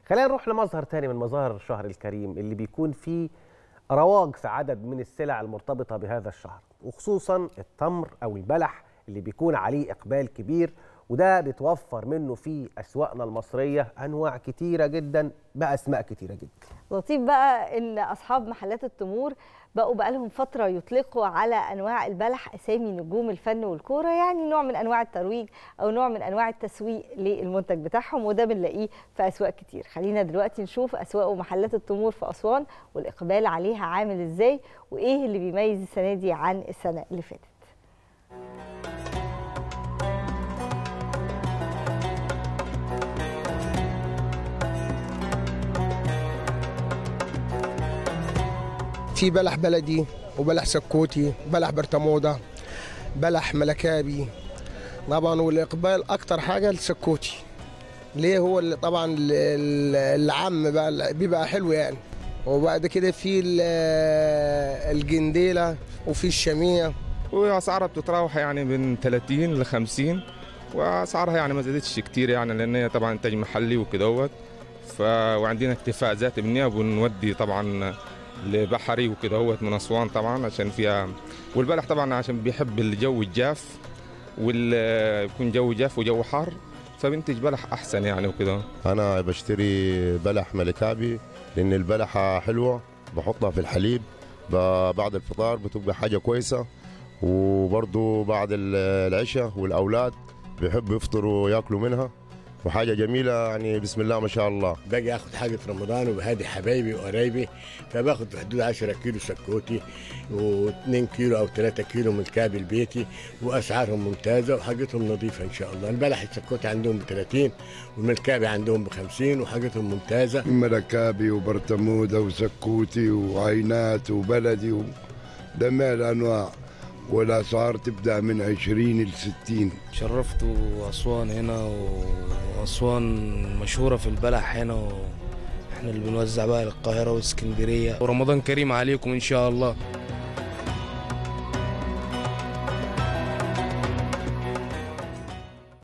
خلينا نروح لمظهر تاني من مظاهر الشهر الكريم اللي بيكون فيه رواج في عدد من السلع المرتبطة بهذا الشهر وخصوصا التمر أو البلح اللي بيكون عليه إقبال كبير وده بيتوفر منه في أسواقنا المصرية أنواع كتيرة جدا بأسماء كتيرة جدا لطيف بقى ان اصحاب محلات التمور بقوا بقى لهم فتره يطلقوا على انواع البلح اسامي نجوم الفن والكوره يعني نوع من انواع الترويج او نوع من انواع التسويق للمنتج بتاعهم وده بنلاقيه في اسواق كتير خلينا دلوقتي نشوف اسواق ومحلات التمور في اسوان والاقبال عليها عامل ازاي وايه اللي بيميز السنه دي عن السنه اللي فاتت في بلح بلدي وبلح سكوتي بلح برتموده بلح ملكابي طبعا والاقبال اكتر حاجه السكوتي ليه هو اللي طبعا ال- ال- العم بقى بيبقى حلو يعني وبعد كده في ال- الجنديله وفي الشاميه واسعارها بتتراوح يعني من 30 ل 50 واسعارها يعني ما زادتش كتير يعني لان هي طبعا انتاج محلي وكدهوت ف وعندنا اكتفاء ذاتي منها وبنودي طبعا لبحري وكدهوت من اسوان طبعا عشان فيها والبلح طبعا عشان بيحب الجو الجاف وال يكون جو جاف وجو حار فبنتج بلح احسن يعني وكده انا بشتري بلح ملكابي لان البلحه حلوه بحطها في الحليب ب- بعد الفطار بتبقى حاجه كويسه وبرضو بعد ال- العشاء والاولاد بيحبوا يفطروا ياكلوا منها وحاجه جميله يعني بسم الله ما شاء الله باجي اخد حاجه في رمضان وبهادي حبايبي وقرايبي فباخد في حدود 10 كيلو سكوتي و2 كيلو او 3 كيلو من الكابل بيتي واسعارهم ممتازه وحاجتهم نظيفه ان شاء الله البلح السكوتي عندهم ب 30 والملكابي عندهم ب 50 وحاجتهم ممتازه ملكابي وبرتمودة وسكوتي وعينات وبلدي و... جميع الأنواع والأسعار تبدأ من 20 ل 60 شرفت أسوان هنا وأسوان مشهورة في البلح هنا و... احنا اللي بنوزع بقى للقاهرة واسكندرية ورمضان كريم عليكم إن شاء الله